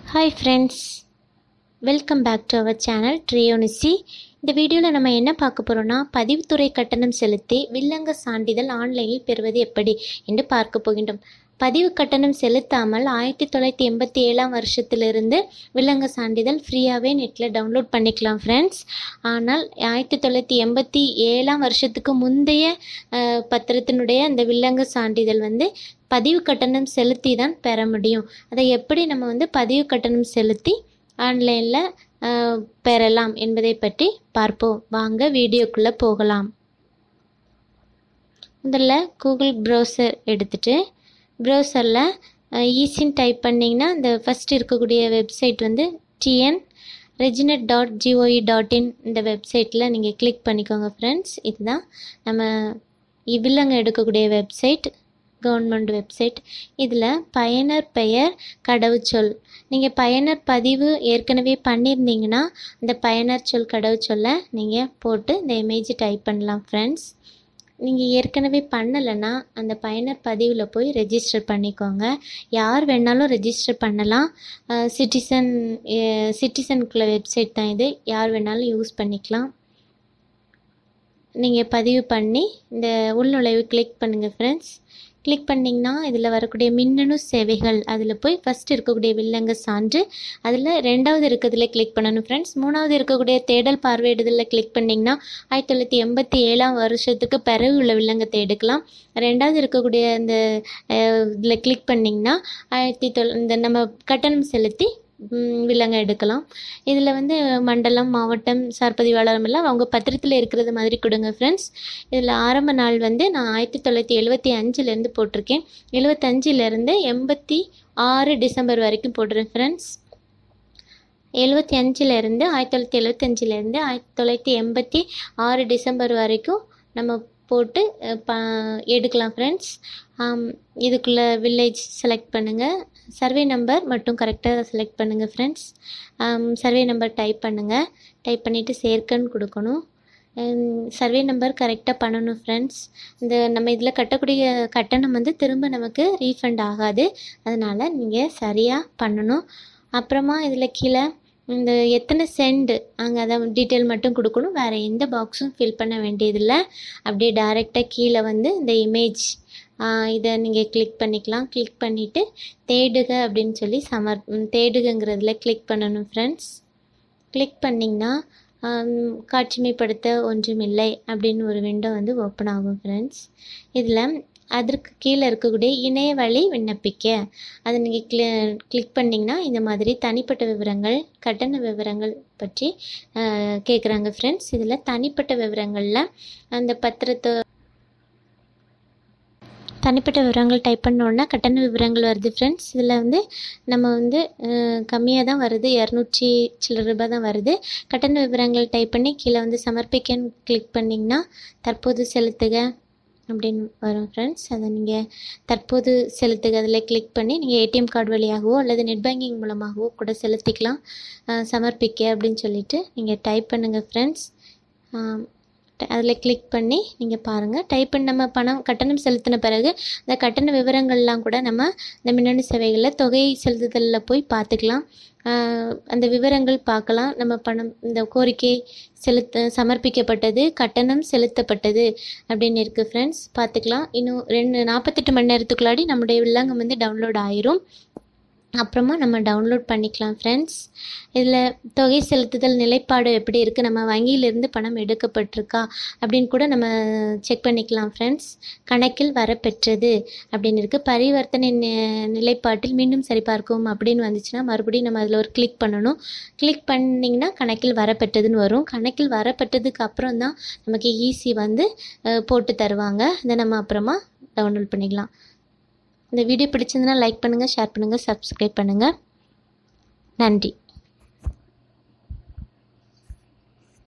hi friends welcome back to our channel ட்ரியோனிசி இந்த வீடியோவில் நம்ம என்ன பார்க்க போகிறோம்னா பதிவுத்துறை கட்டணம் செலுத்தி வில்லங்க சான்றிதழ் ஆன்லைனில் பெறுவது எப்படி என்று பார்க்க போகின்றோம் பதிவு கட்டணம் செலுத்தாமல் ஆயிரத்தி தொள்ளாயிரத்தி எண்பத்தி ஏழாம் வருஷத்திலிருந்து வில்லங்க சான்றிதழ் ஃப்ரீயாகவே நெட்டில் டவுன்லோட் பண்ணிக்கலாம் ஃப்ரெண்ட்ஸ் ஆனால் ஆயிரத்தி தொள்ளாயிரத்தி எண்பத்தி ஏழாம் வருஷத்துக்கு முந்தைய அஹ், பத்திரத்தினுடைய அந்த வில்லங்க சான்றிதழ் வந்து பதிவு கட்டணம் செலுத்தி தான் பெற முடியும் அதை எப்படி நம்ம வந்து பதிவு கட்டணம் செலுத்தி ஆன்லைனில் பெறலாம் என்பதை பற்றி பார்ப்போம் வாங்க வீடியோக்குள்ளே போகலாம் முதல்ல கூகுள் ப்ரௌசர் எடுத்துட்டு ப்ரௌசரில் ஈஸின்னு டைப் பண்ணிங்கன்னா இந்த ஃபஸ்ட் இருக்கக்கூடிய வெப்சைட் வந்து TN reginet dot GOI dot in இந்த வெப்சைட்டில் நீங்கள் கிளிக் பண்ணிக்கோங்க ஃப்ரெண்ட்ஸ் இதுதான் நம்ம வில்லங்க எடுக்கக்கூடிய வெப்சைட் கவர்மெண்ட் வெப்சைட் இதில் பயனர் பெயர் கடவுச்சொல் நீங்கள் பயனர் பதிவு ஏற்கனவே பண்ணியிருந்தீங்கன்னா அந்த பயனர் சொல் கடவுச்சொல்லை நீங்கள் போட்டு இந்த இமேஜ் டைப் பண்ணலாம் ஃப்ரெண்ட்ஸ் நீங்கள் ஏற்கனவே பண்ணலைன்னா அந்த பயனர் பதிவில் போய் ரெஜிஸ்டர் பண்ணிக்கோங்க யார் வேணாலும் ரெஜிஸ்டர் பண்ணலாம் சிட்டிசன் சிட்டிசனுக்குள்ள வெப்சைட் தான் இது யார் வேணாலும் யூஸ் பண்ணிக்கலாம் நீங்கள் பதிவு பண்ணி இந்த உள்நுழைவு கிளிக் பண்ணுங்கள் ஃப்ரெண்ட்ஸ் கிளிக் பண்ணிங்கன்னா இதில் வரக்கூடிய மின்னணு சேவைகள் அதில் போய் ஃபஸ்ட் இருக்கக்கூடிய வில்லங்க சான்று அதில் ரெண்டாவது இருக்கிறதுல கிளிக் பண்ணணும் ஃப்ரெண்ட்ஸ் மூணாவது இருக்கக்கூடிய தேடல் பார்வையிடுதலில் கிளிக் பண்ணிங்கன்னா ஆயிரத்தி தொள்ளாயிரத்தி எண்பத்தி ஏழாம் வருஷத்துக்கு பிறகு உள்ள வில்லங்கத்தை எடுக்கலாம் ரெண்டாவது இருக்கக்கூடிய அந்த இதில் கிளிக் பண்ணிங்கன்னா ஆயிரத்தி தொள் இந்த நம்ம கட்டணம் செலுத்தி ம், வில்லங்க எடுக்கலாம் இதில் வந்து மண்டலம் மாவட்டம் சார்பதிவாளரம் எல்லாம் அவங்க பத்திரத்தில் இருக்கிறது மாதிரி கொடுங்க ஃப்ரெண்ட்ஸ் இதில் ஆரம்ப நாள் வந்து நான் ஆயிரத்தி தொள்ளாயிரத்தி எழுபத்தி அஞ்சுலேருந்து போட்டிருக்கேன் எழுபத்தஞ்சிலேருந்து எண்பத்தி ஆறு டிசம்பர் வரைக்கும் போடுறேன் ஃப்ரெண்ட்ஸ் எழுபத்தி அஞ்சுலேருந்து ஆயிரத்தி தொள்ளாயிரத்தி எழுபத்தஞ்சிலேருந்து ஆயிரத்தி தொள்ளாயிரத்தி எண்பத்தி ஆறு டிசம்பர் வரைக்கும் நம்ம போட்டு அஹ், ப எடுக்கலாம் ஃப்ரெண்ட்ஸ் இதுக்குள்ளே வில்லேஜ் செலக்ட் பண்ணுங்கள் சர்வே நம்பர் மட்டும் கரெக்டாக செலக்ட் பண்ணுங்கள் ஃப்ரெண்ட்ஸ் சர்வே நம்பர் டைப் பண்ணுங்கள் டைப் பண்ணிவிட்டு சேர்க்கன்னு கொடுக்கணும் சர்வே நம்பர் கரெக்டாக பண்ணணும் ஃப்ரெண்ட்ஸ் இந்த நம்ம இதில் கட்டக்கூடிய கட்டணம் வந்து திரும்ப நமக்கு ரீஃபண்ட் ஆகாது அதனால் நீங்கள் சரியாக பண்ணணும் அப்புறமா இதில் கீழே இந்த எத்தனை சென்ட் அங்கே அதை டீட்டெயில் மட்டும் கொடுக்கணும் வேறு எந்த பாக்ஸும் ஃபில் பண்ண வேண்டியதில்லை அப்படியே டைரெக்டாக கீழே வந்து இந்த இமேஜ் இதை நீங்கள் கிளிக் பண்ணிக்கலாம் கிளிக் பண்ணிவிட்டு தேடுக அப்படின்னு சொல்லி சமர் தேடுகங்கிறதுல கிளிக் பண்ணணும் ஃப்ரெண்ட்ஸ் கிளிக் பண்ணிங்கன்னா ஆம், காட்சிமைப்படுத்த ஒன்றுமில்லை அப்படின்னு ஒரு விண்டோ வந்து ஓப்பன் ஆகும் ஃப்ரெண்ட்ஸ் இதில் அதற்கு கீழே இருக்கக்கூடிய இணைய வழி விண்ணப்பிக்க அதை நீங்கள் கிளி கிளிக் பண்ணிங்கன்னா இந்த மாதிரி தனிப்பட்ட விவரங்கள் கட்டண விவரங்கள் பற்றி கேட்குறாங்க ஃப்ரெண்ட்ஸ் இதில் தனிப்பட்ட விவரங்களில் அந்த பத்திரத்தை தனிப்பட்ட விவரங்கள் டைப் பண்ணோன்னா கட்டண விவரங்கள் வருது ஃப்ரெண்ட்ஸ் இதில் வந்து நம்ம வந்து கம்மியாக தான் வருது இரநூற்றி சில்லற ரூபாய் தான் வருது கட்டண விவரங்கள் டைப் பண்ணி கீழே வந்து சமர்ப்பிக்கன்னு கிளிக் பண்ணிங்கன்னா தற்போது செலுத்துக அப்படின்னு வரும் ஃப்ரெண்ட்ஸ் அதை நீங்கள் தற்போது செலுத்துக அதில் கிளிக் பண்ணி நீங்கள் ஏடிஎம் கார்டு வழியாகவோ அல்லது நெட் பேங்கிங் மூலமாகவோ கூட செலுத்திக்கலாம் அஹ் சமர்ப்பிக்க அப்படின்னு சொல்லிட்டு நீங்கள் டைப் பண்ணுங்கள் ஃப்ரெண்ட்ஸ் அதில் கிளிக் பண்ணி நீங்கள் பாருங்கள் டைப் பண்ணி நம்ம பணம் கட்டணம் செலுத்தின பிறகு அந்த கட்டண விவரங்கள்லாம் கூட நம்ம இந்த மின்னணு சேவைகளில் தொகை செலுத்துதலில் போய் பார்த்துக்கலாம் ஆஹ் அந்த விவரங்கள் பார்க்கலாம் நம்ம பணம் இந்த கோரிக்கை செலுத்த சமர்ப்பிக்கப்பட்டது கட்டணம் செலுத்தப்பட்டது அப்படின்னு இருக்குது ஃப்ரெண்ட்ஸ் பார்த்துக்கலாம் இன்னும் ரெண்டு நாற்பத்தெட்டு மணி நேரத்துக்குள்ளாடி நம்முடைய வில்லங்கம் வந்து டவுன்லோட் ஆயிரும் அப்புறமா நம்ம டவுன்லோட் பண்ணிக்கலாம் ஃப்ரெண்ட்ஸ் இதில் தொகை செலுத்துதல் நிலைப்பாடு எப்படி இருக்குது நம்ம வங்கியிலிருந்து பணம் எடுக்கப்பட்டிருக்கா அப்படின்னு கூட நம்ம செக் பண்ணிக்கலாம் ஃப்ரெண்ட்ஸ் கணக்கில் வரப்பெற்றது அப்படின்னு இருக்குது பரிவர்த்தனை நி- நிலைப்பாட்டில் மீண்டும் சரிபார்க்கவும் அப்படின்னு வந்துச்சுன்னா மறுபடியும் நம்ம அதில் ஒரு கிளிக் பண்ணணும் கிளிக் பண்ணிங்கன்னா கணக்கில் வரப்பெற்றதுன்னு வரும் கணக்கில் வரப்பெற்றதுக்கு அப்புறம் தான் நமக்கு ஈஸி வந்து அஹ், போட்டு தருவாங்க இதை நம்ம அப்புறமா டவுன்லோட் பண்ணிக்கலாம் இந்த வீடியோ பிடிச்சிருந்தனா லைக் பண்ணுங்கள் ஷேர் பண்ணுங்கள் சப்ஸ்கிரைப் பண்ணுங்கள் நன்றி